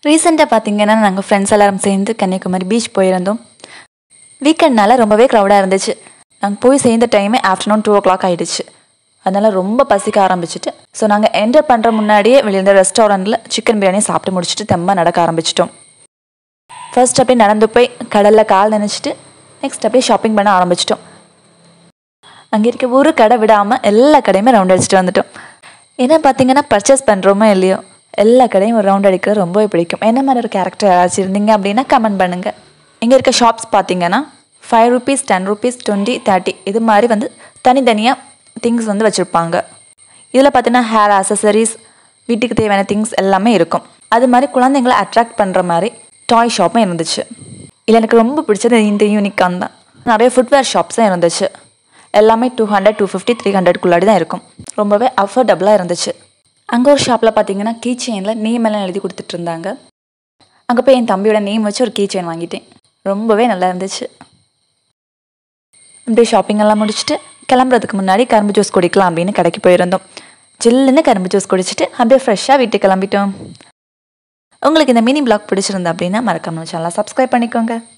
ரீசெண்டாக பார்த்தீங்கன்னா நாங்கள் ஃப்ரெண்ட்ஸ் எல்லாரும் சேர்ந்து கன்னியாகுமரி பீச் போயிருந்தோம் வீக்கெண்ட்னால ரொம்பவே க்ரௌடாக இருந்துச்சு நாங்கள் போய் சேர்ந்த டைமே ஆஃப்டர்நூன் டூ ஓ கிளாக் ஆகிடுச்சு அதனால் ரொம்ப பசிக்க ஆரம்பிச்சிட்டு ஸோ நாங்கள் என்டர் பண்ணுற முன்னாடியே வெளியிருந்த ரெஸ்டாரண்ட்டில் சிக்கன் பிரியாணி சாப்பிட்டு முடிச்சுட்டு தெம்ப நடக்க ஆரம்பிச்சிட்டோம் ஃபர்ஸ்ட் அப்படியே நடந்து போய் கடலில் கால் நினச்சிட்டு நெக்ஸ்ட் அப்படியே ஷாப்பிங் பண்ண ஆரம்பிச்சிட்டோம் அங்கே இருக்க ஒரு கடை விடாமல் எல்லா கடையுமே ரவுண்ட் அடிச்சுட்டு வந்துட்டோம் ஏன்னா பார்த்தீங்கன்னா பர்ச்சேஸ் பண்ணுறோமோ இல்லையோ எல்லா கடையும் ஒரு ரவுண்ட் அடிக்கிறது ரொம்பவே பிடிக்கும் என்ன மாதிரி ஒரு கேரக்டர் யாராச்சும் இருந்தீங்க அப்படின்னா கமெண்ட் பண்ணுங்கள் இங்கே இருக்க ஷாப்ஸ் பார்த்தீங்கன்னா five rupees ten rupees twenty thirty இது மாதிரி வந்து தனித்தனியாக திங்ஸ் வந்து வச்சுருப்பாங்க இதில் பார்த்தீங்கன்னா ஹேர் அசசரிஸ் வீட்டுக்கு தேவையான திங்ஸ் எல்லாமே இருக்கும் அது மாதிரி குழந்தைங்களை அட்ராக்ட் பண்ணுற மாதிரி டாய் ஷாப்பும் இருந்துச்சு இல்லை எனக்கு ரொம்ப பிடிச்சது இந்த யூனிக்கான் தான் நிறைய ஃபுட்வேர் ஷாப்ஸும் இருந்துச்சு எல்லாமே two hundred two fifty three ஹண்ட்ரட்குள்ளாடி தான் இருக்கும் ரொம்பவே அஃபோர்டபுளாக இருந்துச்சு அங்கே ஒரு ஷாப்பில் பார்த்தீங்கன்னா கீ செயினில் நேம் எல்லாம் எழுதி கொடுத்துட்டு இருந்தாங்க அங்கே போய் என் தம்பியோட நேம் வச்சு ஒரு கீ செயின் வாங்கிட்டேன் ரொம்பவே நல்லா இருந்துச்சு அப்படியே ஷாப்பிங் எல்லாம் முடிச்சுட்டு கிளம்புறதுக்கு முன்னாடி கரும்பு ஜூஸ் குடிக்கலாம் அப்படின்னு கடைக்கு போயிருந்தோம் ஜில்லுன்னு கரும்பு ஜூஸ் குடிச்சிட்டு அப்படியே ஃப்ரெஷ்ஷாக வீட்டுக்கு கிளம்பிட்டோம் உங்களுக்கு இந்த மினி பிளாக் பிடிச்சிருந்தா அப்படின்னா மறக்காம சேனலை சப்ஸ்கிரைப் பண்ணிக்கோங்க